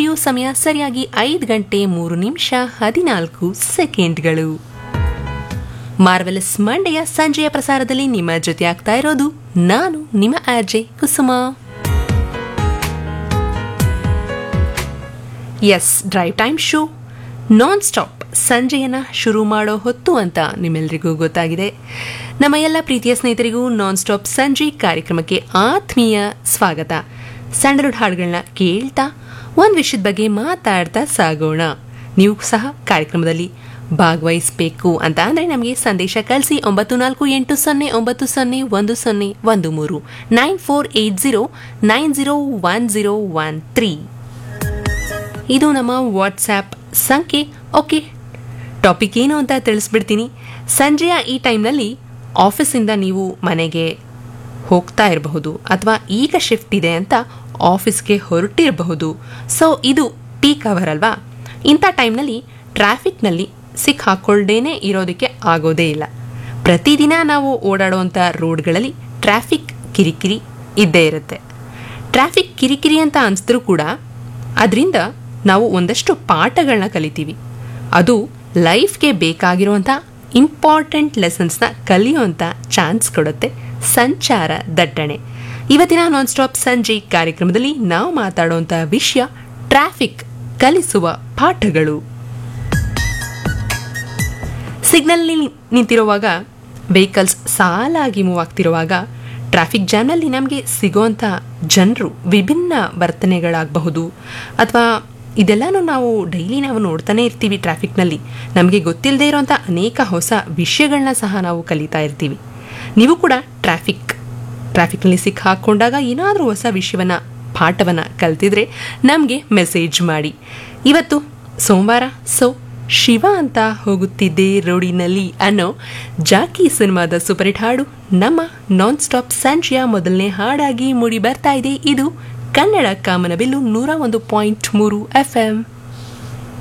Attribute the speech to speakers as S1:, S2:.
S1: studio ಸಮಯ ಸರಿಯಾಗಿ ಐದು ಗಂಟೆ ಮೂರು ನಿಮಿಷ ಹದಿನಾಲ್ಕು ಸೆಕೆಂಡ್ಗಳು ಮಾರ್ವೆಲಸ್ ಮಂಡೆಯ ಸಂಜೆಯ ಪ್ರಸಾರದಲ್ಲಿ ನಿಮ್ಮ ಜೊತೆ ಆಗ್ತಾ ಇರೋದು ನಾನು ನಿಮ್ಮ RJ Kusuma S drive time show non stop ಸಂಜೆಯನ್ನ ಶುರು ಮಾಡೋ ಹೊತ್ತು ಅಂತ ನಿಮ್ಮೆಲ್ಲರಿಗೂ ಗೊತ್ತಾಗಿದೆ ನಮ್ಮ ಎಲ್ಲ ಪ್ರೀತಿಯ ಸ್ನೇಹಿತರಿಗೂ ನಾನ್ ಸ್ಟಾಪ್ ಸಂಜೆ ಕಾರ್ಯಕ್ರಮಕ್ಕೆ ಆತ್ಮೀಯ ಸ್ವಾಗತ ಸ್ಯಾಂಡಲ್ವುಡ್ ಹಾಡುಗಳನ್ನ ಕೇಳ್ತಾ ಒಂದು ವಿಷಯದ ಬಗ್ಗೆ ಮಾತಾಡ್ತಾ ಸಾಗೋಣ ನೀವು ಸಹ ಕಾರ್ಯಕ್ರಮದಲ್ಲಿ ಭಾಗವಹಿಸಬೇಕು ಅಂತ ಅಂದರೆ ನಮಗೆ ಸಂದೇಶ ಕಳಿಸಿ ಒಂಬತ್ತು ನಾಲ್ಕು ಎಂಟು ಸೊನ್ನೆ ಒಂಬತ್ತು ಸೊನ್ನೆ ಒಂದು ಸೊನ್ನೆ ಒಂದು ಮೂರು nine four eight zero nine zero one zero one three ಇದು ನಮ್ಮ ವಾಟ್ಸ್ಆ್ಯಪ್ ಸಂಖ್ಯೆ ಓಕೆ ಟಾಪಿಕ್ ಏನು ಅಂತ ತಿಳಿಸ್ಬಿಡ್ತೀನಿ ಸಂಜೆಯ ಈ ಟೈಮ್ನಲ್ಲಿ ಆಫೀಸಿಂದ ನೀವು ಮನೆಗೆ ಹೋಗ್ತಾ ಇರಬಹುದು ಅಥವಾ ಈಗ ಶಿಫ್ಟ್ ಇದೆ ಅಂತ ಆಫೀಸ್ಗೆ ಹೊರಟಿರಬಹುದು ಸೊ ಇದು ಪೀಕ್ ಅವರ್ ಅಲ್ವಾ ಇಂಥ ಟೈಮ್ನಲ್ಲಿ ಟ್ರಾಫಿಕ್ನಲ್ಲಿ ಸಿಕ್ ಹಾಕ್ಕೊಳ್ದೇನೆ ಇರೋದಕ್ಕೆ ಆಗೋದೇ ಇಲ್ಲ ಪ್ರತಿದಿನ ನಾವು ಓಡಾಡುವಂಥ ರೋಡ್ಗಳಲ್ಲಿ ಟ್ರಾಫಿಕ್ ಕಿರಿಕಿರಿ ಇದ್ದೇ ಇರುತ್ತೆ ಟ್ರಾಫಿಕ್ ಕಿರಿಕಿರಿ ಅಂತ ಅನಿಸಿದ್ರೂ ಕೂಡ ಅದರಿಂದ ನಾವು ಒಂದಷ್ಟು ಪಾಠಗಳನ್ನ ಕಲಿತೀವಿ ಅದು ಲೈಫ್ಗೆ ಬೇಕಾಗಿರುವಂಥ ಇಂಪಾರ್ಟೆಂಟ್ ಲೆಸನ್ಸ್ನ ಕಲಿಯುವಂಥ ಚಾನ್ಸ್ ಕೊಡುತ್ತೆ ಸಂಚಾರ ದಟ್ಟಣೆ ಇವತ್ತಿನ ನಾನ್ ಸ್ಟಾಪ್ ಸಂಜೆ ಕಾರ್ಯಕ್ರಮದಲ್ಲಿ ನಾವು ಮಾತಾಡುವಂಥ ವಿಷಯ ಟ್ರಾಫಿಕ್ ಕಲಿಸುವ ಪಾಠಗಳು ಸಿಗ್ನಲ್ನಲ್ಲಿ ನಿಂತಿರುವಾಗ ವೆಹಿಕಲ್ಸ್ ಸಾಲಾಗಿ ಮೂವ್ ಆಗ್ತಿರುವಾಗ ಟ್ರಾಫಿಕ್ ಜಾಮ್ನಲ್ಲಿ ನಮಗೆ ಸಿಗೋವಂಥ ಜನರು ವಿಭಿನ್ನ ವರ್ತನೆಗಳಾಗಬಹುದು ಅಥವಾ ಇದೆಲ್ಲನೂ ನಾವು ಡೈಲಿ ನಾವು ನೋಡ್ತಾನೆ ಇರ್ತೀವಿ ಟ್ರಾಫಿಕ್ನಲ್ಲಿ ನಮಗೆ ಗೊತ್ತಿಲ್ಲದೆ ಇರೋಂಥ ಅನೇಕ ಹೊಸ ವಿಷಯಗಳನ್ನ ಸಹ ನಾವು ಕಲಿತಾ ಇರ್ತೀವಿ ನೀವು ಕೂಡ ಟ್ರಾಫಿಕ್ ಟ್ರಾಫಿಕ್ನಲ್ಲಿ ಸಿಕ್ಕ ಹಾಕ್ಕೊಂಡಾಗ ಏನಾದರೂ ಹೊಸ ವಿಷಯವನ್ನು ಪಾಠವನ್ನು ಕಲ್ತಿದ್ರೆ ನಮಗೆ ಮೆಸೇಜ್ ಮಾಡಿ ಇವತ್ತು ಸೋಮವಾರ ಸೊ ಶಿವ ಅಂತ ಹೋಗುತ್ತಿದ್ದೆ ರೋಡಿನಲ್ಲಿ ಅನ್ನೋ ಜಾಕಿ ಸಿನಿಮಾದ ಸೂಪರ್ ಹಿಟ್ ಹಾಡು ನಮ್ಮ ನಾನ್ ಸ್ಟಾಪ್ ಸಂಜೆಯ ಮೊದಲನೇ ಹಾಡಾಗಿ ಮೂಡಿ ಬರ್ತಾ ಇದೆ ಇದು ಕನ್ನಡ ಕಾಮನಬಿಲ್ಲು ನೂರ ಒಂದು ಪಾಯಿಂಟ್ ಮೂರು ಎಫ್ ಎಂ